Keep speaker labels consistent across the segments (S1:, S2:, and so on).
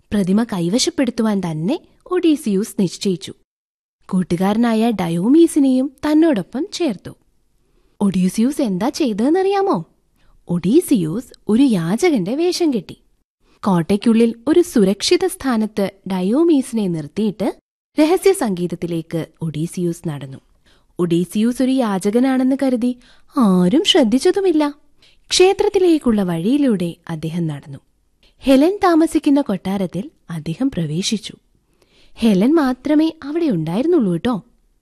S1: പ്രതിമ കൈവശപ്പെടുത്തുവാൻ തന്നെ ഒഡീസിയൂസ് നിശ്ചയിച്ചു കൂട്ടുകാരനായ ഡയോമീസിനെയും തന്നോടൊപ്പം ചേർത്തു ഒഡീസിയൂസ് എന്താ ചെയ്തതെന്നറിയാമോ ഒഡീസിയൂസ് ഒരു യാചകന്റെ വേഷം കെട്ടി കോട്ടയ്ക്കുള്ളിൽ ഒരു സുരക്ഷിത സ്ഥാനത്ത് ഡയോമീസിനെ നിർത്തിയിട്ട് രഹസ്യ സംഗീതത്തിലേക്ക് ഒഡീസിയൂസ് നടന്നു ഒഡീസിയൂസ് ഒരു യാചകനാണെന്ന് കരുതി ആരും ശ്രദ്ധിച്ചതുമില്ല ക്ഷേത്രത്തിലേക്കുള്ള വഴിയിലൂടെ അദ്ദേഹം നടന്നു ഹെലൻ താമസിക്കുന്ന കൊട്ടാരത്തിൽ അദ്ദേഹം പ്രവേശിച്ചു ഹെലൻ മാത്രമേ അവിടെ ഉണ്ടായിരുന്നുള്ളൂ കേട്ടോ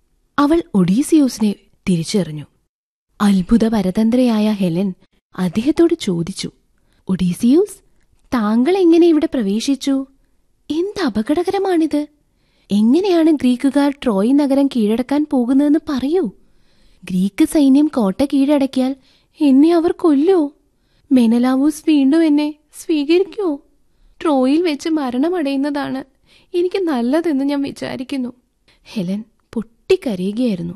S1: അവൾ ഒഡീസിയൂസിനെ തിരിച്ചറിഞ്ഞു അത്ഭുത പരതന്ത്രയായ ഹെലൻ അദ്ദേഹത്തോട് ചോദിച്ചു ഒഡീസിയൂസ് താങ്കൾ എങ്ങനെ ഇവിടെ പ്രവേശിച്ചു എന്ത് അപകടകരമാണിത് എങ്ങനെയാണ് ഗ്രീക്കുകാർ ട്രോയ് നഗരം കീഴടക്കാൻ പോകുന്നതെന്ന് പറയൂ ഗ്രീക്ക് സൈന്യം കോട്ട കീഴടക്കിയാൽ എന്നെ അവർ കൊല്ലോ മെനലാവൂസ് വീണ്ടും എന്നെ സ്വീകരിക്കുമോ ട്രോയിൽ വെച്ച് മരണമടയുന്നതാണ് എനിക്ക് നല്ലതെന്ന് ഞാൻ വിചാരിക്കുന്നു ഹെലൻ പൊട്ടിക്കരയുകയായിരുന്നു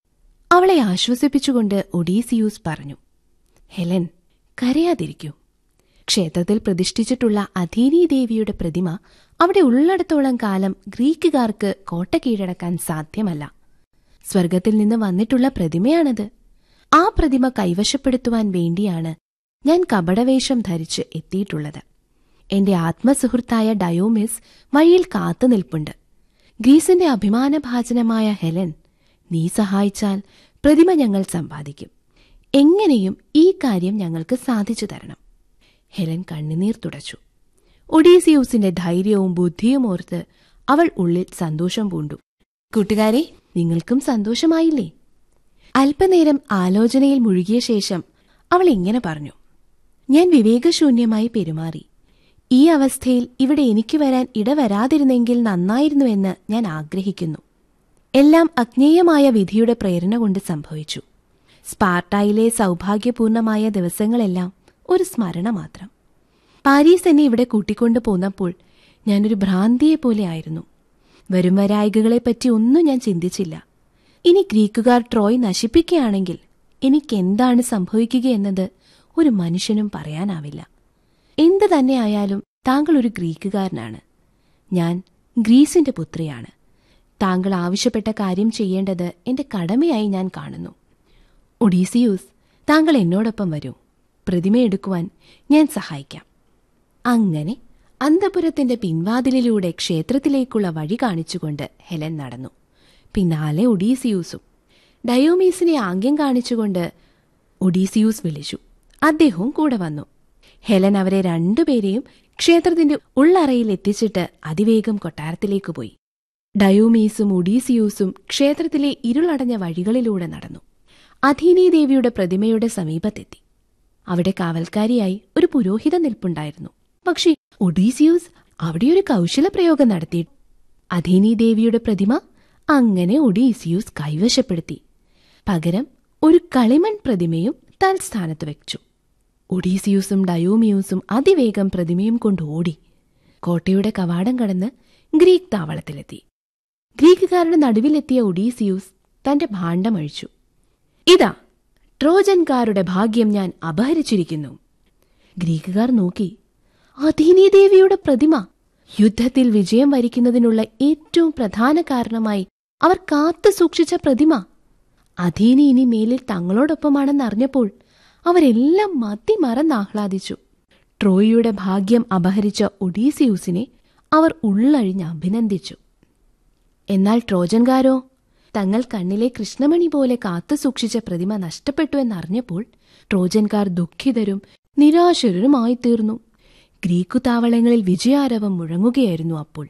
S1: അവളെ ആശ്വസിപ്പിച്ചുകൊണ്ട് ഒഡീസിയൂസ് പറഞ്ഞു ഹെലൻ കരയാതിരിക്കൂ ക്ഷേത്രത്തിൽ പ്രതിഷ്ഠിച്ചിട്ടുള്ള അധീനി ദേവിയുടെ പ്രതിമ അവിടെ ഉള്ളിടത്തോളം കാലം ഗ്രീക്കുകാർക്ക് കോട്ട കീഴടക്കാൻ സാധ്യമല്ല സ്വർഗത്തിൽ നിന്ന് വന്നിട്ടുള്ള പ്രതിമയാണത് ആ പ്രതിമ കൈവശപ്പെടുത്തുവാൻ വേണ്ടിയാണ് ഞാൻ കപടവേഷം ധരിച്ച് എത്തിയിട്ടുള്ളത് എന്റെ ആത്മസുഹൃത്തായ ഡയോമിസ് വഴിയിൽ കാത്തു നിൽപ്പുണ്ട് ഗ്രീസിന്റെ അഭിമാനഭാജനമായ ഹെലൻ നീ സഹായിച്ചാൽ പ്രതിമ ഞങ്ങൾ സമ്പാദിക്കും എങ്ങനെയും ഈ കാര്യം ഞങ്ങൾക്ക് സാധിച്ചു തരണം ഹെലൻ കണ്ണുനീർ തുടച്ചു ഒഡീസിയൂസിന്റെ ധൈര്യവും ബുദ്ധിയും ഓർത്ത് അവൾ ഉള്ളിൽ സന്തോഷം പൂണ്ടു കൂട്ടുകാരെ നിങ്ങൾക്കും സന്തോഷമായില്ലേ അല്പനേരം ആലോചനയിൽ മുഴുകിയ ശേഷം അവൾ ഇങ്ങനെ പറഞ്ഞു ഞാൻ വിവേകശൂന്യമായി പെരുമാറി ഈ അവസ്ഥയിൽ ഇവിടെ എനിക്ക് വരാൻ ഇടവരാതിരുന്നെങ്കിൽ നന്നായിരുന്നുവെന്ന് ഞാൻ ആഗ്രഹിക്കുന്നു എല്ലാം അജ്ഞേയമായ വിധിയുടെ പ്രേരണ കൊണ്ട് സംഭവിച്ചു സ്പാർട്ടായിലെ സൗഭാഗ്യപൂർണമായ ദിവസങ്ങളെല്ലാം ഒരു സ്മരണ മാത്രം പാരീസ് എന്നെ ഇവിടെ കൂട്ടിക്കൊണ്ടു പോന്നപ്പോൾ ഞാനൊരു ഭ്രാന്തിയെ പോലെ ആയിരുന്നു വരും വരായികകളെപ്പറ്റി ഒന്നും ഞാൻ ചിന്തിച്ചില്ല ഇനി ഗ്രീക്കുകാർ ട്രോയ് നശിപ്പിക്കുകയാണെങ്കിൽ എനിക്കെന്താണ് സംഭവിക്കുകയെന്നത് ഒരു മനുഷ്യനും പറയാനാവില്ല എന്ത് തന്നെയായാലും താങ്കൾ ഒരു ഗ്രീക്കുകാരനാണ് ഞാൻ ഗ്രീസിന്റെ പുത്രിയാണ് താങ്കൾ ആവശ്യപ്പെട്ട കാര്യം ചെയ്യേണ്ടത് എന്റെ കടമയായി ഞാൻ കാണുന്നു ഒഡീസിയൂസ് താങ്കൾ എന്നോടൊപ്പം വരൂ പ്രതിമയെടുക്കുവാൻ ഞാൻ സഹായിക്കാം അങ്ങനെ അന്തപുരത്തിന്റെ പിൻവാതിലിലൂടെ ക്ഷേത്രത്തിലേക്കുള്ള വഴി കാണിച്ചുകൊണ്ട് ഹെലൻ നടന്നു പിന്നാലെ ഒഡീസിയൂസും ഡയോമീസിനെ ആംഗ്യം കാണിച്ചുകൊണ്ട് ഒഡീസിയൂസ് വിളിച്ചു അദ്ദേഹവും കൂടെ വന്നു ഹെലൻ അവരെ രണ്ടുപേരെയും ക്ഷേത്രത്തിന്റെ ഉള്ളറയിൽ എത്തിച്ചിട്ട് അതിവേഗം കൊട്ടാരത്തിലേക്ക് പോയി ഡയോമീസും ഒഡീസിയൂസും ക്ഷേത്രത്തിലെ ഇരുളടഞ്ഞ വഴികളിലൂടെ നടന്നു അധീനി ദേവിയുടെ പ്രതിമയുടെ സമീപത്തെത്തി അവിടെ കാവൽക്കാരിയായി ഒരു പുരോഹിത നിൽപ്പുണ്ടായിരുന്നു പക്ഷേ ഒഡീസിയൂസ് അവിടെ ഒരു കൗശല പ്രയോഗം നടത്തി അധീനി ദേവിയുടെ പ്രതിമ അങ്ങനെ ഒഡീസിയൂസ് കൈവശപ്പെടുത്തി പകരം ഒരു കളിമൺ പ്രതിമയും തൽസ്ഥാനത്ത് വെച്ചു ഒഡീസിയൂസും ഡയോമിയൂസും അതിവേഗം പ്രതിമയും കൊണ്ട് ഓടി കോട്ടയുടെ കവാടം കടന്ന് ഗ്രീക്ക് താവളത്തിലെത്തി ഗ്രീക്കുകാരുടെ നടുവിലെത്തിയ ഒഡീസിയൂസ് തന്റെ ഭാണ്ഡമഴിച്ചു ഇതാ ട്രോജൻകാരുടെ ഭാഗ്യം ഞാൻ അപഹരിച്ചിരിക്കുന്നു ഗ്രീക്കുകാർ നോക്കി അധീനി ദേവിയുടെ പ്രതിമ യുദ്ധത്തിൽ വിജയം വരിക്കുന്നതിനുള്ള ഏറ്റവും പ്രധാന കാരണമായി അവർ കാത്തു സൂക്ഷിച്ച പ്രതിമ അധീനി ഇനി മേലിൽ തങ്ങളോടൊപ്പമാണെന്നറിഞ്ഞപ്പോൾ അവരെല്ലാം മതി മറന്നാഹ്ലാദിച്ചു ട്രോയിയുടെ ഭാഗ്യം അപഹരിച്ച ഒഡീസിയൂസിനെ അവർ ഉള്ളഴിഞ്ഞ് അഭിനന്ദിച്ചു എന്നാൽ ട്രോജൻകാരോ തങ്ങൾ കണ്ണിലെ കൃഷ്ണമണി പോലെ കാത്തു സൂക്ഷിച്ച പ്രതിമ നഷ്ടപ്പെട്ടുവെന്നറിഞ്ഞപ്പോൾ ട്രോജൻകാർ ദുഃഖിതരും നിരാശരുമായി തീർന്നു ഗ്രീക്കു താവളങ്ങളിൽ വിജയാരവം മുഴങ്ങുകയായിരുന്നു അപ്പോൾ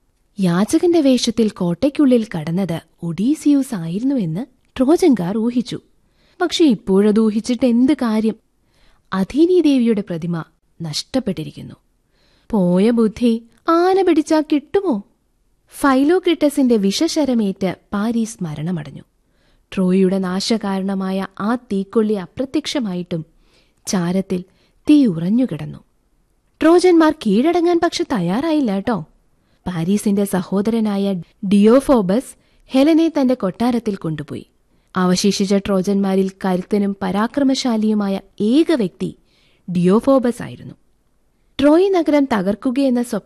S1: യാചകന്റെ വേഷത്തിൽ കോട്ടയ്ക്കുള്ളിൽ കടന്നത് ഒഡീസിയൂസ് ആയിരുന്നുവെന്ന് ട്രോജൻകാർ ഊഹിച്ചു പക്ഷെ ഇപ്പോഴത് ഊഹിച്ചിട്ട് എന്ത് കാര്യം അധീനി ദേവിയുടെ പ്രതിമ നഷ്ടപ്പെട്ടിരിക്കുന്നു പോയ ബുദ്ധി ആന പിടിച്ചാ കിട്ടുമോ ഫൈലോക്രിട്ടസിന്റെ വിഷശരമേറ്റ് പാരീസ് മരണമടഞ്ഞു ട്രോയിയുടെ നാശകാരണമായ ആ തീക്കൊള്ളി അപ്രത്യക്ഷമായിട്ടും ചാരത്തിൽ തീ ഉറഞ്ഞുകിടന്നു ട്രോജന്മാർ കീഴടങ്ങാൻ പക്ഷെ തയ്യാറായില്ല കേട്ടോ പാരീസിന്റെ സഹോദരനായ ഡിയോഫോബസ് ഹെലനെ തന്റെ കൊട്ടാരത്തിൽ കൊണ്ടുപോയി അവശേഷിച്ച ട്രോജന്മാരിൽ കരുത്തനും പരാക്രമശാലിയുമായ ഏക വ്യക്തി ഡിയോഫോബസ് ആയിരുന്നു ട്രോയ് നഗരം തകർക്കുകയെന്ന സ്വപ്നം